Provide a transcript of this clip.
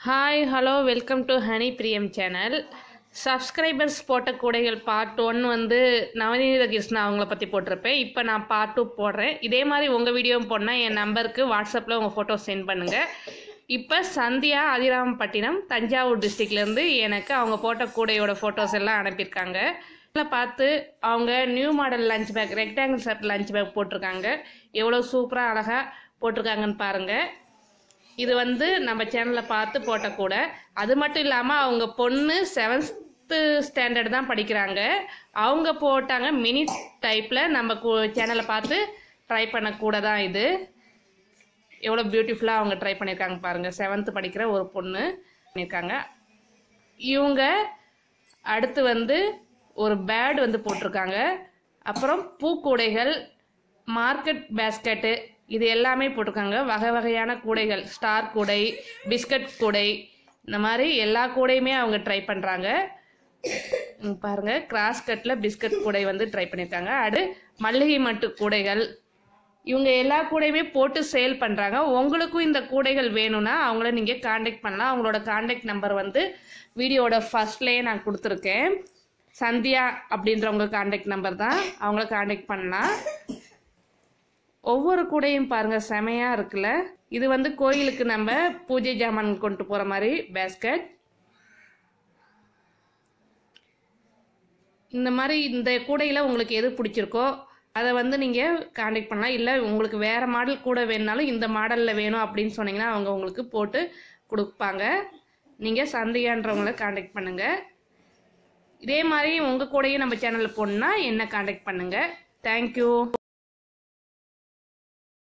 hi hello welcome to honey பிரியம் channel subscribers போட்ட கூடைகள் பார்ட் ஒன் வந்து நவநீத கிருஷ்ணா அவங்கள பற்றி போட்டிருப்பேன் இப்போ நான் பார்ட் டூ போடுறேன் இதே மாதிரி உங்கள் வீடியோவும் போடனா என் நம்பருக்கு வாட்ஸ்அப்பில் உங்கள் ஃபோட்டோ சென்ட் பண்ணுங்கள் இப்போ சந்தியா அதிராமப்பட்டினம் தஞ்சாவூர் டிஸ்ட்ரிக்ட்லேருந்து எனக்கு அவங்க போட்ட கூடையோட ஃபோட்டோஸ் எல்லாம் அனுப்பியிருக்காங்க இதில் பார்த்து அவங்க new model lunch bag rectangle shape lunch bag போட்டிருக்காங்க எவ்வளோ சூப்பராக அழகாக போட்டிருக்காங்கன்னு பாருங்கள் இது வந்து நம்ம சேனலில் பார்த்து போட்ட கூட அது மட்டும் இல்லாமல் அவங்க பொண்ணு செவன்த்து ஸ்டாண்டர்ட் தான் படிக்கிறாங்க அவங்க போட்டாங்க மினி டைப்பில் நம்ம சேனலை பார்த்து ட்ரை பண்ண கூட தான் இது எவ்வளோ பியூட்டிஃபுல்லாக அவங்க ட்ரை பண்ணியிருக்காங்க பாருங்கள் செவன்த்து படிக்கிற ஒரு பொண்ணு பண்ணியிருக்காங்க இவங்க அடுத்து வந்து ஒரு பேட் வந்து போட்டிருக்காங்க அப்புறம் பூக்கூடைகள் மார்க்கெட் பேஸ்கெட்டு இது எல்லாமே போட்டிருக்காங்க வகை வகையான கூடைகள் ஸ்டார் கூடை பிஸ்கட் கூடை இந்த மாதிரி எல்லா கூடையுமே அவங்க ட்ரை பண்ணுறாங்க இங்க பாருங்க கிராஸ் கட்டில் பிஸ்கட் கூடை வந்து ட்ரை பண்ணியிருக்காங்க அது மல்லிகை மட்டு கூடைகள் இவங்க எல்லா கூடையுமே போட்டு சேல் பண்ணுறாங்க உங்களுக்கும் இந்த கூடைகள் வேணும்னா அவங்கள நீங்கள் காண்டாக்ட் பண்ணலாம் அவங்களோட காண்டாக்ட் நம்பர் வந்து வீடியோட ஃபர்ஸ்ட்லேயே நான் கொடுத்துருக்கேன் சந்தியா அப்படின்றவங்க காண்டாக்ட் நம்பர் தான் அவங்கள காண்டாக்ட் பண்ணலாம் ஒவ்வொரு கூடையும் பாருங்க செமையா இருக்குல்ல இது வந்து கோயிலுக்கு நம்ம பூஜை ஜாமான் கொண்டு போற மாதிரி பேஸ்கெட் இந்த மாதிரி இந்த கூடையில் உங்களுக்கு எது பிடிச்சிருக்கோ அதை வந்து நீங்கள் காண்டாக்ட் பண்ணலாம் இல்லை உங்களுக்கு வேறு மாடல் கூட வேணுனாலும் இந்த மாடலில் வேணும் அப்படின்னு சொன்னீங்கன்னா அவங்க உங்களுக்கு போட்டு கொடுப்பாங்க நீங்கள் சந்தையான்றவங்கள காண்டாக்ட் பண்ணுங்கள் இதே மாதிரி உங்கள் கூடயும் நம்ம சேனலில் போடணுன்னா என்ன காண்டாக்ட் பண்ணுங்கள் தேங்க்யூ